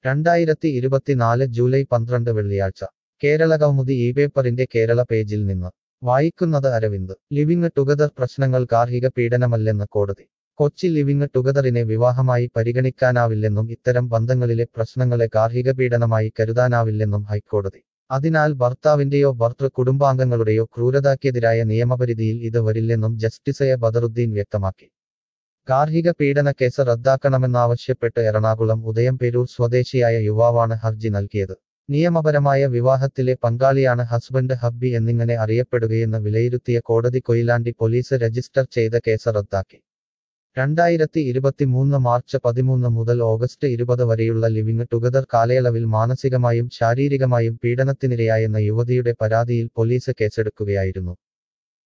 രണ്ടായിരത്തി ഇരുപത്തിനാല് ജൂലൈ പന്ത്രണ്ട് വെള്ളിയാഴ്ച കേരളകൗമുദി ഈ പേപ്പറിന്റെ കേരള പേജിൽ നിന്ന് വായിക്കുന്നത് അരവിന്ദ് ലിവിങ് ടുഗദർ പ്രശ്നങ്ങൾ ഗാർഹിക പീഡനമല്ലെന്ന് കോടതി കൊച്ചി ലിവിങ് ടുഗദറിനെ വിവാഹമായി പരിഗണിക്കാനാവില്ലെന്നും ഇത്തരം ബന്ധങ്ങളിലെ പ്രശ്നങ്ങളെ ഗാർഹിക പീഡനമായി കരുതാനാവില്ലെന്നും ഹൈക്കോടതി അതിനാൽ ഭർത്താവിന്റെയോ ഭർത്തൃ കുടുംബാംഗങ്ങളുടെയോ ക്രൂരതയ്ക്കെതിരായ നിയമപരിധിയിൽ ഇത് വരില്ലെന്നും ജസ്റ്റിസ് എ ബദറുദ്ദീൻ വ്യക്തമാക്കി ഗാർഹിക പീഡന കേസ് റദ്ദാക്കണമെന്നാവശ്യപ്പെട്ട് എറണാകുളം ഉദയംപേരൂർ സ്വദേശിയായ യുവാവാണ് ഹർജി നൽകിയത് നിയമപരമായ വിവാഹത്തിലെ പങ്കാളിയാണ് ഹസ്ബൻഡ് ഹബ്ബി എന്നിങ്ങനെ അറിയപ്പെടുകയെന്ന് വിലയിരുത്തിയ കോടതി കൊയിലാണ്ടി പോലീസ് രജിസ്റ്റർ ചെയ്ത കേസ് റദ്ദാക്കി രണ്ടായിരത്തി ഇരുപത്തിമൂന്ന് മാർച്ച് പതിമൂന്ന് മുതൽ ഓഗസ്റ്റ് ഇരുപത് വരെയുള്ള ലിവിങ് ടുഗദർ കാലയളവിൽ മാനസികമായും ശാരീരികമായും പീഡനത്തിനിരയായെന്ന യുവതിയുടെ പരാതിയിൽ പോലീസ് കേസെടുക്കുകയായിരുന്നു